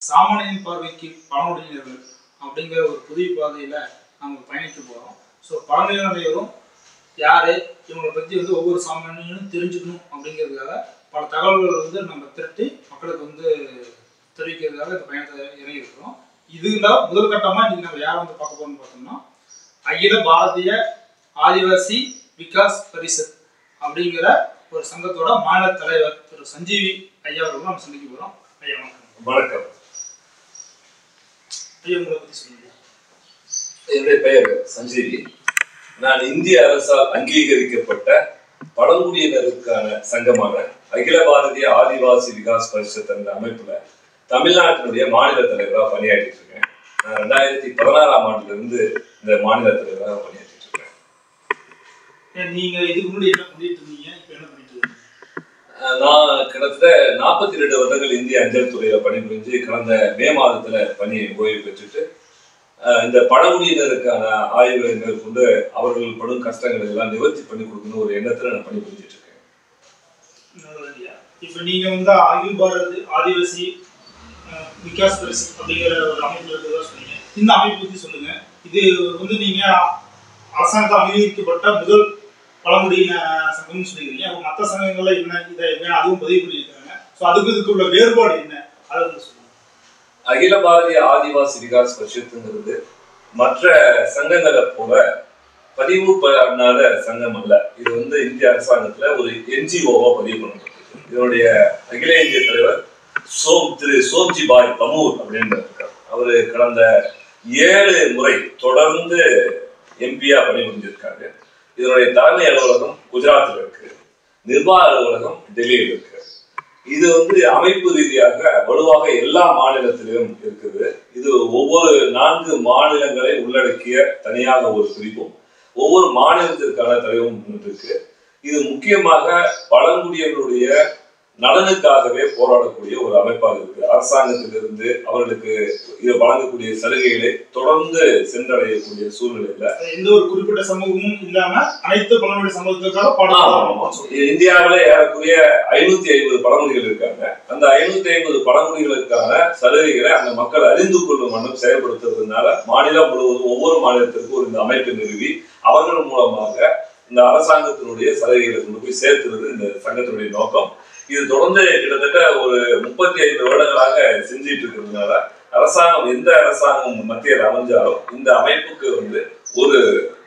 சாமானியன் பார்வைக்கு பழங்குடியினர்கள் அப்படிங்கிற ஒரு புதிய பாதையில நம்ம பயணிக்க போறோம் ஸோ பழங்குடியினரையும் யாரு இவங்களை பத்தி வந்து ஒவ்வொரு சாமானியனும் தெரிஞ்சுக்கணும் அப்படிங்கிறதுக்காக பல தகவல்கள் வந்து நம்ம திரட்டி மக்களுக்கு வந்து தெரிவிக்கிறதுக்காக இந்த பயணத்தை இறங்கி இருக்கிறோம் இதுல முதல் கட்டமா இன்னைக்கு நம்ம யாரை வந்து பார்க்க போறோம்னு பார்த்தோம்னா அகில பாரதிய ஆதிவாசி விகாஸ் பரிஷத் அப்படிங்கிற ஒரு சங்கத்தோட மாநில தலைவர் திரு சஞ்சீவி ஐயா அவர்கள் நம்ம சந்திக்க போறோம் ஐயா வணக்கம் வணக்கம் ஐயா உங்களை பத்தி சொல்லுங்க என்னுடைய பெயர் சஞ்சீவி நான் இந்திய அரசால் அங்கீகரிக்கப்பட்ட பழங்குடியினருக்கான சங்கமான அகில பாரதிய ஆதிவாசி விகாஸ் பரிஷத் என்ற அமைப்புல தமிழ்நாட்டினுடைய மாநில தலைவராக பணியாற்றிட்டு இருக்கேன் நான் ரெண்டாயிரத்தி பதினாறாம் ஆண்டுல இருந்து இந்த மாநில தலைவராக பணியாற்றிட்டு இருக்கேன் ஏன் நீங்க இதுக்கு முன்னாடி என்ன பண்ணிட்டு இருந்தீங்க இப்போ என்ன பண்ணிட்டு இருக்கீங்க அஹ் நான் கிட்டத்தட்ட நாற்பத்தி ரெண்டு வருடங்கள் இந்திய அஞ்சல் துறையில பணிபுரிஞ்சு கடந்த மே மாதத்துல பணி ஓய்வு பெற்றுட்டு அஹ் இந்த பழங்குடியினருக்கான ஆய்வுகளை மேற்கொண்டு அவர்கள் படும் கஷ்டங்களை எல்லாம் நிவர்த்தி பண்ணி கொடுக்கணும் ஒரு எண்ணத்துல நான் பணிபுரிஞ்சிட்டு இருக்கேன் நல்லது ஐயா இப்போ நீங்க வந்து அகில் பாரத் ஆதிவாசி அஹ், விகாஸ் பரிஷத் அப்படிங்கிற ஒரு அமைப்புல இருக்கிறதா சொன்னீங்க இந்த அமைப்பு பத்தி சொல்லுங்க இது வந்து நீங்க அரசாங்கத்தால் அங்கீகரிக்கப்பட்ட முதல் பழங்குடியின சங்கம்னு சொல்லிக்கிறீங்க அப்போ மற்ற சங்கங்கள்ல என்ன இதை என்ன அதுவும் பதிவு பண்ணியிருக்காங்க ஸோ அதுக்கு இதுக்கு உள்ள வேறுபாடு என்ன அதை வந்து சொல்லுங்க அகில பாரதிய ஆதிவாசி விகாஸ் பரிஷத்துங்கிறது மற்ற சங்கங்களை போல பதிவு பண்ணாத சங்கம் அல்ல இது வந்து இந்திய அரசாங்கத்துல ஒரு என்ஜிஓவா பதிவு பண்ணப்பட்டிருக்கு இதனுடைய அகில இந்திய தலைவர் சோம் திரு சோம்ஜி பாய் பமூர் அப்படின்னு இருக்கார் அவரு கடந்த ஏழு முறை தொடர்ந்து எம்பியா பணிபுரிஞ்சிருக்காரு இதனுடைய தலைமை அலுவலகம் குஜராத்தில் இருக்கு நிர்வாக அலுவலகம் டெல்லியில் இருக்கு இது வந்து அமைப்பு ரீதியாக வலுவாக எல்லா மாநிலத்திலும் இருக்குது இது ஒவ்வொரு நான்கு மாநிலங்களை உள்ளடக்கிய தனியாக ஒரு பிரிவும் ஒவ்வொரு மாநிலத்திற்கான தலைவரும் இருக்கு இது முக்கியமாக பழங்குடியினருடைய நலனுக்காகவே போராடக்கூடிய ஒரு அமைப்பாக இருக்கு அரசாங்கத்திலிருந்து அவர்களுக்கு இது வழங்கக்கூடிய சலுகைகளை தொடர்ந்து சென்றடையக்கூடிய சூழ்நிலையில எந்த ஒரு குறிப்பிட்ட சமூகமும் இல்லாம அனைத்து பழங்குடி சமூகத்துக்காக ஆமா, ஆமா. பாடம் இந்தியாவில ஏறக்குறைய ஐநூத்தி ஐம்பது பழங்குடிகள் இருக்காங்க அந்த ஐநூத்தி ஐம்பது பழங்குடிகளுக்கான சலுகைகளை அந்த மக்கள் அறிந்து கொள்ளும் வண்ணம் செயல்படுத்துறதுனால மாநிலம் முழுவதும் ஒவ்வொரு மாநிலத்திற்கும் ஒரு இந்த அமைப்பை நிறுவி அவர்கள் மூலமாக இந்த அரசாங்கத்தினுடைய சலுகைகளை கொண்டு போய் சேர்த்துறது இந்த சங்கத்தினுடைய நோக்கம் இது தொடர்ந்து கிட்டத்தட்ட ஒரு முப்பத்தி ஐந்து வருடங்களாக செஞ்சிட்டு இருக்கிறதுனால அரசாங்கம் எந்த அரசாங்கம் மத்தியில் அமைஞ்சாலும் இந்த அமைப்புக்கு வந்து ஒரு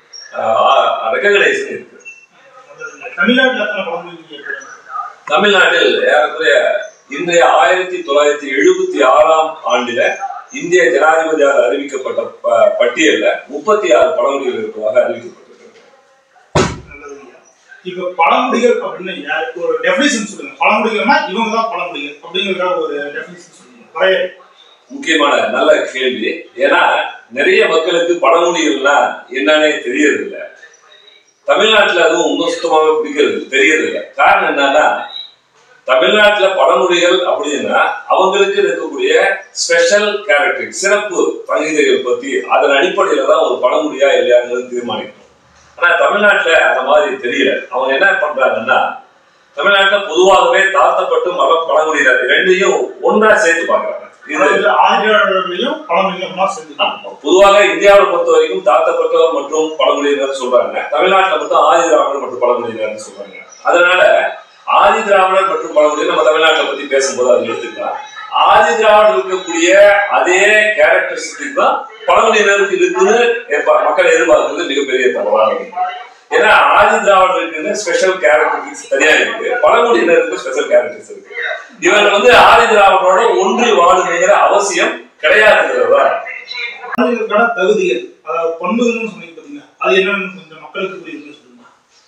ரெகனைசேஷன் இருக்கு தமிழ்நாட்டில் எத்தனை பழங்குடி இருக்கிறாங்க தமிழ்நாட்டில் ஏறக்குறைய இன்றைய ஆயிரத்தி தொள்ளாயிரத்தி எழுபத்தி ஆறாம் ஆண்டில இந்திய ஜனாதிபதியால் அறிவிக்கப்பட்ட ப- பட்டியல்ல முப்பத்தி ஆறு பழங்குடிகள் இருப்பதாக அறிவிக்கப்பட்டிருக்கிறது நல்லதுங்கய்யா. இப்ப பழங்குடிகள் அப்படின்னு யார் ஒரு டெஃபினிஷன் சொல்லுங்க பழங்குடிகள்னா இவங்க தான் பழங்குடிகள் அப்படிங்கிற ஒரு டெஃபினிஷன் சொல்லுங்க வரையறை முக்கியமான நல்ல கேள்வி ஏன்னா நிறைய மக்களுக்கு பழங்குடிகள்னா என்னன்னே தெரியறது இல்ல தமிழ்நாட்டுல அதுவும் இன்னும் சுத்தமாவே பிடிக்கிறது இல்ல, தெரியறது இல்ல காரணம் என்னன்னா தமிழ்நாட்டுல பழங்குடிகள் அப்படின்னா அவங்களுக்கு இருக்கக்கூடிய ஸ்பெஷல் கேரக்டர் சிறப்பு பங்கிதைகள் பத்தி அதன் அடிப்படையில தான் ஒரு பழங்குடியா இல்லையாங்கிறது தீர்மானிக்கணும் ஆனா தமிழ்நாட்டுல அந்த மாதிரி தெரியல அவங்க என்ன பண்றாங்கன்னா தமிழ்நாட்டுல பொதுவாகவே தாழ்த்தப்பட்டு மத பழங்குடியினர் ரெண்டையும் ஒன்றா சேர்த்து பார்க்கறாங்க இது அதாவது ஆதிதிராவிடர்களையும் பழங்குடிகளும் ஒண்ணா சேர்ந்து ஆமா. பொதுவாக இந்தியாவை பொறுத்த வரைக்கும் தாழ்த்தப்பட்டவர் மற்றும் பழங்குடியினர் சொல்றாங்க தமிழ்நாட்டுல மட்டும் ஆதி திராவிடர் மற்றும் பழங்குடியினர் சொல்றாங்க அதனால ஆதி திராவிடர் மற்றும் பழங்குடியினர் நம்ம தமிழ்நாட்டை பத்தி பேசும்போது அதை எடுத்துக்கலாம் ஆதி திராவிடர் இருக்கக்கூடிய அதே கேரக்டரிஸ்டிக் தான் பழங்குடியினருக்கு இருக்குன்னு எப்ப- மக்கள் எதிர்பார்க்கிறது மிகப்பெரிய தவறான ஒன்று. ஏன்னா ஆதி திராவிடருக்கு ஸ்பெஷல் கேரக்டரிஸ்டிக்ஸ் தனியா இருக்கு பழங்குடியினருக்கு ஸ்பெஷல் கேரக்டர்ஸ் இருக்கு இவங்க வந்து ஆதி திராவிடரோட ஒன்றி வாழுங்கிற அவசியம் கிடையாதுங்கிறதா பழங்குடிகளுக்கான தகுதிகள் அதாவது பண்புகள்னு சொன்னீங்க பாத்தீங்கன்னா அது என்னன்னு கொஞ்சம் மக்களுக்கு புரியுதுன்னு சொல்லுங்க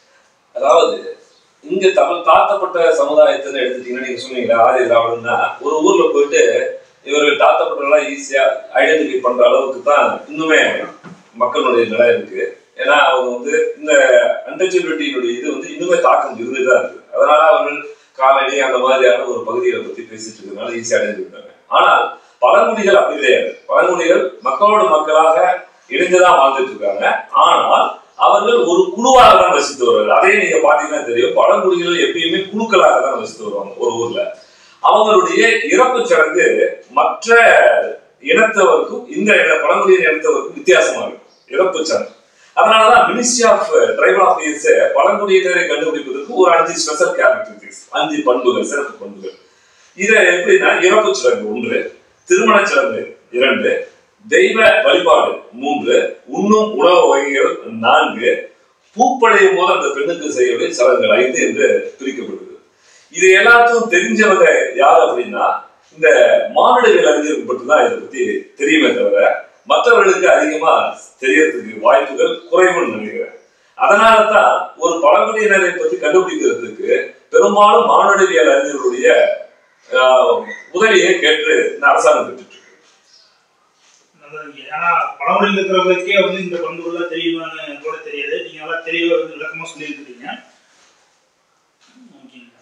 அதாவது இங்க தமிழ் தாழ்த்தப்பட்ட சமுதாயத்தை எடுத்துட்டீங்கன்னா நீங்க சொன்னீங்களா ஆதி திராவிடம்னா ஒரு ஊர்ல போயிட்டு இவர்கள் தாழ்த்தப்பட்டவர்களா ஈஸியா ஐடென்டிஃபை பண்ற அளவுக்கு தான் இன்னுமே மக்களுடைய நிலை இருக்கு ஏன்னா அவங்க வந்து இந்த அன்டச்சபிலிட்டியினுடைய இது வந்து இன்னுமே தாக்கம் இருந்துட்டு தான் இருக்கு அதனால அவர்கள் காலனி அந்த மாதிரியான ஒரு பகுதிகளை பத்தி பேசிட்டு இருக்கிறதுனால ஈஸியா அடைஞ்சிருக்காங்க ஆனால் பழங்குடிகள் அப்படி கிடையாது பழங்குடிகள் மக்களோட மக்களாக இணைந்துதான் வாழ்ந்துட்டு இருக்காங்க ஆனால் அவர்கள் ஒரு குழுவாக தான் வசித்து வருவார்கள் அதையும் நீங்க பாத்தீங்கன்னா தெரியும் பழங்குடிகள் எப்பயுமே குழுக்களாக தான் வசித்து வருவாங்க ஒரு ஊர்ல அவங்களுடைய இறப்பு சடங்கு மற்ற இனத்தவருக்கும் இந்த இன- பழங்குடியின இனத்தவருக்கும் வித்தியாசமா இருக்கும் இறப்பு சடங்கு அதனாலதான் மினிஸ்ட்ரி ஆஃப் ட்ரைபல் ஆஃபீஸ் பழங்குடியினரை கண்டுபிடிப்பதற்கு ஒரு அஞ்சு ஸ்பெஷல் கேரக்டரிஸ்டிக்ஸ் அஞ்சு பண்புகள் சிறப்பு பண்புகள் இதை எப்படின்னா இறப்பு சடங்கு ஒன்று திருமண சடங்கு இரண்டு தெய்வ வழிபாடு மூன்று உண்ணும் உணவு வகைகள் நான்கு பூப்படையும் போது அந்த பெண்ணுக்கு செய்ய வேண்டிய சடங்குகள் ஐந்து என்று பிரிக்கப்படுது இது எல்லாத்துக்கும் தெரிஞ்சவங்க யார் அப்படின்னா இந்த மானுடவியல் அறிஞர்கள் மட்டும்தான் இதை பத்தி தெரியுமே தவிர மற்றவர்களுக்கு அதிகமா தெரியறதுக்கு வாய்ப்புகள் குறைவுன்னு நினைக்கிறேன் அதனால தான் ஒரு பழங்குடியினரை பத்தி கண்டுபிடிக்கிறதுக்கு பெரும்பாலும் மானுடவியல் அறிஞர்களுடைய ஆஹ், உதவியை கேட்டு இந்த அரசாங்கம் பெற்றுட்டு இருக்கு நல்லது. ஏன்னா பழமொழியில் இருக்கிறவங்களுக்கே வந்து இந்த பண்புகள்லாம் தெரியுமான்னு கூட தெரியாது நீங்க நல்லா தெளிவாக வந்து விளக்கமா சொல்லியிருக்கிறீங்க ஓகேங்க.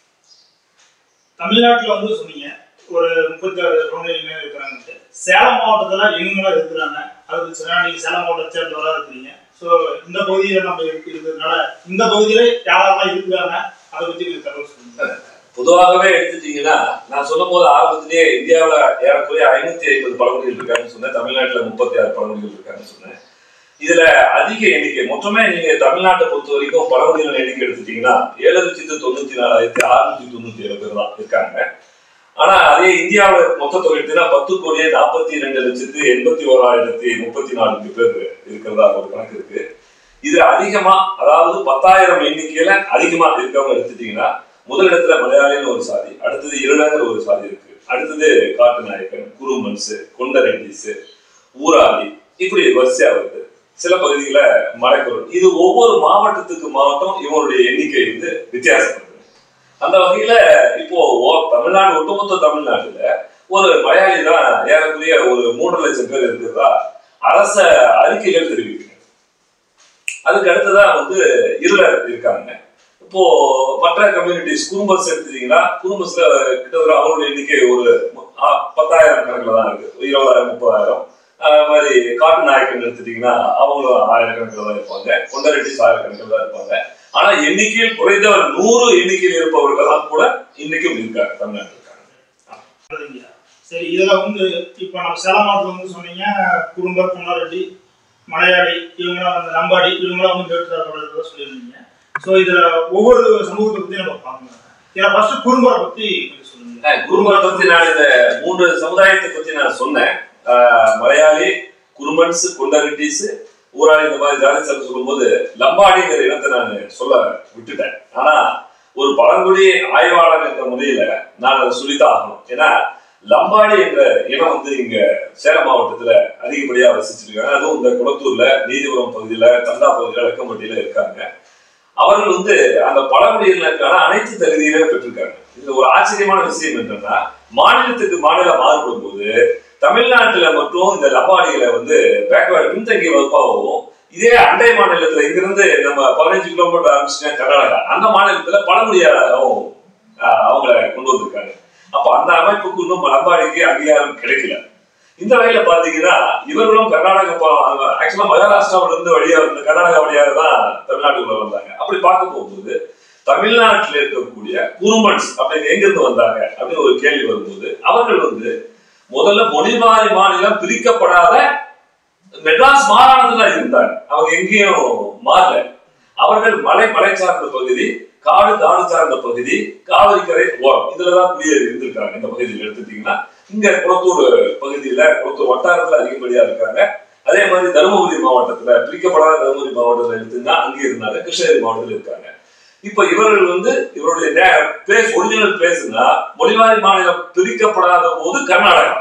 தமிழ்நாட்டுல வந்து சொன்னீங்க ஒரு முப்பத்தாறு பழமொழியினர் இருக்கிறாங்க சேலம் மாவட்டத்துல எங்கெல்லாம் இருக்கிறாங்க அதுக்கு சொன்னா நீங்க சேலம் மாவட்டத்தை சேர்ந்தவராக இருக்கிறீங்க ஸோ இந்த பகுதியில நம்ம இருக்கு- இருக்கிறதுனால இந்த பகுதியில யாரெல்லாம் இருக்கிறாங்க அதை பத்தி கொஞ்சம் தகவல் சொல்லுங்க பொதுவாகவே எடுத்துட்டீங்கன்னா நான் சொல்லும் போது ஆரம்பத்திலேயே இந்தியாவுல ஏறக்குறைய ஐநூத்தி ஐம்பது பழங்குடிகள் இருக்காங்கன்னு சொன்னேன் தமிழ்நாட்டுல முப்பத்தி ஆறு பழங்குடிகள் இருக்காங்கன்னு சொன்னேன் இதுல அதிக எண்ணிக்கை மொத்தமே நீங்க தமிழ்நாட்டை பொறுத்த வரைக்கும் பழங்குடியினர் எண்ணிக்கை எடுத்துட்டீங்கன்னா ஏழு லட்சத்து தொண்ணூத்தி நாலாயிரத்தி அறுநூத்தி தொண்ணூத்தி ஏழு பேர் தான் இருக்காங்க ஆனா அதே இந்தியாவோட மொத்த தொகை எடுத்தீங்கன்னா பத்து கோடியே நாற்பத்தி ரெண்டு லட்சத்து எண்பத்தி ஓராயிரத்தி முப்பத்தி நான்கு பேர் இருக்கிறதா ஒரு கணக்கு இருக்கு இது அதிகமா அதாவது பத்தாயிரம் எண்ணிக்கையில அதிகமா இருக்கவங்க எடுத்துட்டீங்கன்னா முதலிடத்துல மலையாளின்னு ஒரு சாதி அடுத்தது இருளங்கிற ஒரு சாதி இருக்கு அடுத்தது காட்டு நாயக்கன் குருமன்ஸ் கொண்டரெட்டிஸ் ஊராளி இப்படி வரிசையா வருது சில பகுதிகள மலைக்குரல் இது ஒவ்வொரு மாவட்டத்துக்கு மாவட்டம் இவங்களுடைய எண்ணிக்கை வந்து வித்தியாசப்படுது அந்த வகையில இப்போ ஓ- தமிழ்நாடு ஒட்டுமொத்த தமிழ்நாட்டுல ஒரு மலையாளி தான் ஏறக்குறைய ஒரு மூன்று லட்சம் பேர் இருக்கிறதா அரச அறிக்கைகள் தெரிவிக்குது அதுக்கு அடுத்ததா வந்து இருளர் இருக்காங்க இப்போ மற்ற கம்யூனிட்டிஸ் குறும்பஸ் எடுத்துட்டீங்கன்னா குறும்பஸ்ல கிட்டத்தட்ட அவங்களுடைய எண்ணிக்கை ஒரு ஆ, பத்தாயிரம் கணக்குல தான் இருக்கு ஒரு இருபதாயிரம் முப்பதாயிரம் அது மாதிரி காட்டு நாயக்கன் எடுத்துட்டீங்கன்னா அவங்களும் ஆயிரக்கணக்கில் தான் இருப்பாங்க கொண்டரெட்டிஸ் ஆயிரக்கணக்கில் தான் இருப்பாங்க ஆனா எண்ணிக்கையில் குறைந்தவர் நூறு எண்ணிக்கையில் இருப்பவர்கள்லாம் கூட இன்னைக்கும் இருக்காங்க தமிழ்நாட்டில் இருக்காங்க நல்லதுங்கய்யா. சரி இதுல வந்து இப்ப நம்ம சேலம் மாவட்டத்துல வந்து சொன்னீங்க குறும்பர் பொன்னாரெட்டி மலையாளி இவங்களாம் வந்து நம்பாடி இவங்களாம் வந்து கேட்டுதான் சொல்லியிருந்தீங்க ஸோ இதுல ஒவ்வொரு சமூகத்தை பத்தி நம்ம பார்க்கணும் இதுல ஃபர்ஸ்ட் குறும்பரை பத்தி கொஞ்சம் சொல்லுங்க குருமன் பத்தி நான் இந்த மூன்று சமுதாயத்தை பத்தி நான் சொன்னேன் ஆஹ் மலையாளி குருமன்ஸ் கொண்டரிட்டிஸ் ஊராளி இந்த மாதிரி ஜாதி சார் சொல்லும்போது லம்பாடிங்கிற இனத்தை நான் சொல்ல விட்டுட்டேன் ஆனா ஒரு பழங்குடி ஆய்வாளர் என்ற முறையில நான் அதை சொல்லித்தான் ஆகணும் ஏன்னா லம்பாடி என்ற இனம் வந்து இங்க சேலம் மாவட்டத்துல அதிகப்படியா வசிச்சிருக்காங்க அதுவும் இந்த குளத்தூர்ல நீதிபுரம் பகுதியில தந்தா பகுதியில வெக்கம்பட்டியில இருக்காங்க அவர்கள் வந்து அந்த பழங்குடியினருக்கான அனைத்து தகுதியிலும் பெற்றிருக்காங்க இதுல ஒரு ஆச்சரியமான விஷயம் என்னன்னா மாநிலத்துக்கு மாநிலம் மாறுபடும் போது தமிழ்நாட்டுல மட்டும் இந்த லம்பாடிகளை வந்து பேக்வேர்டு பின்தங்கிய வகுப்பாகவும் இதே அண்டை மாநிலத்துல இங்கிருந்து நம்ம பதினஞ்சு கிலோமீட்டர் ஆரம்பிச்சுன்னா கர்நாடகா அந்த மாநிலத்துல பழங்குடியாகவும் ஆஹ், அவங்கள கொண்டு வந்திருக்காங்க அப்ப அந்த அமைப்புக்கு இன்னும் லம்பாடிக்கு அங்கீகாரம் கிடைக்கல இந்த வகையில பாத்தீங்கன்னா இவர்களும் கர்நாடக ஆக்சுவலா மகாராஷ்டிராவில இருந்து வழியா வந்து கர்நாடகா வழியாக தான் தமிழ்நாட்டுக்குள்ள வந்தாங்க அப்படி பார்க்க போகும்போது தமிழ்நாட்டில் இருக்கக்கூடிய குருமன்ஸ் அப்படின்னு எங்க இருந்து வந்தாங்க அப்படின்னு ஒரு கேள்வி வரும்போது அவர்கள் வந்து முதல்ல மொழிவாரி மாநிலம் பிரிக்கப்படாத மெட்ராஸ் மாகாணத்துல இருந்தாங்க அவங்க எங்கேயும் மாறல அவர்கள் மலை மலை சார்ந்த பகுதி காடு காடு சார்ந்த பகுதி காவிரி கரை ஓரம் இதுலதான் குடியேறி இருந்திருக்காங்க இந்த பகுதியில் எடுத்துட்டீங்கன்னா இங்க குளத்தூர் பகுதியில குளத்தூர் வட்டாரத்துல அதிகப்படியா இருக்காங்க அதே மாதிரி தருமபுரி மாவட்டத்துல பிரிக்கப்படாத தருமபுரி மாவட்டத்துல எடுத்தீங்கன்னா அங்கே இருந்தாங்க கிருஷ்ணகிரி மாவட்டத்தில் இருக்காங்க இப்ப இவர்கள் வந்து இவருடைய பிளேஸ் ஒரிஜினல் பிளேஸ்னா மொழிவாரி மாநிலம் பிரிக்கப்படாத போது கர்நாடகா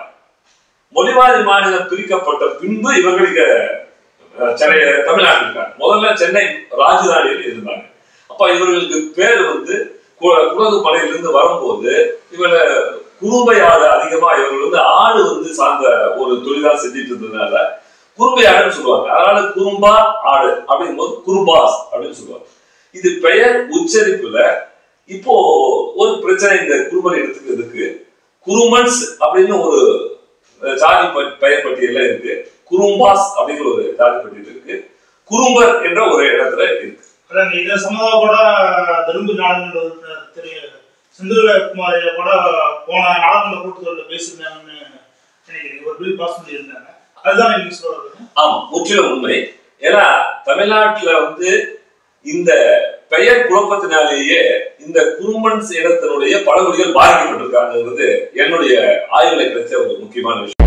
மொழிவாரி மாநிலம் பிரிக்கப்பட்ட பின்பு இவர்களுக்கு அஹ், சென்னை தமிழ்நாட்டில் இருக்காங்க முதல்ல சென்னை ராஜதானியில் இருந்தாங்க அப்ப இவர்களுக்கு பேர் வந்து கு- குடகு படையிலிருந்து வரும்போது இவங்க குறும்பை ஆடு அதிகமா இவர்கள் வந்து ஆடு வந்து சார்ந்த ஒரு தொழிலா செஞ்சுட்டு இருந்ததுனால குறும்பை ஆடுன்னு சொல்லுவாங்க அதனால குறும்பா ஆடு அப்படிங்கும்போது குறுபாஸ் அப்படின்னு சொல்லுவாங்க இது பெயர் உச்சரிப்புல இப்போ ஒரு பிரச்சனை இந்த குறும்பல் எடுத்துக்கிறதுக்கு குருமன்ஸ் அப்படின்னு ஒரு அஹ், ஜாதி ப- பெயர் பட்டியல்ல இருக்கு குறும்பாஸ் அப்படிங்கிற ஒரு ஜாதி பட்டியல் இருக்கு குறும்பர் என்ற ஒரு இடத்துல இருக்கு அதான் இந்த சமுதாயம் கூட தரும்பு நாடுன்ற திரு செந்தில்குமார் கூட போன நாடாளுமன்ற கூட்டத்தொடரில் பேசியிருந்தாங்கன்னு நினைக்கிறேன் ஒரு பில் பாஸ் பண்ணியிருந்தாங்க அதுதான் நீங்க சொல்றது ஆமா முற்றிலும் உண்மை ஏன்னா தமிழ்நாட்டுல வந்து இந்த பெயர் குழப்பத்தினாலேயே இந்த குருமன் இனத்தினுடைய பழங்குடிகள் பாதிக்கப்பட்டிருக்காங்கிறது என்னுடைய ஆய்வுல கிடைச்ச ஒரு முக்கியமான விஷயம்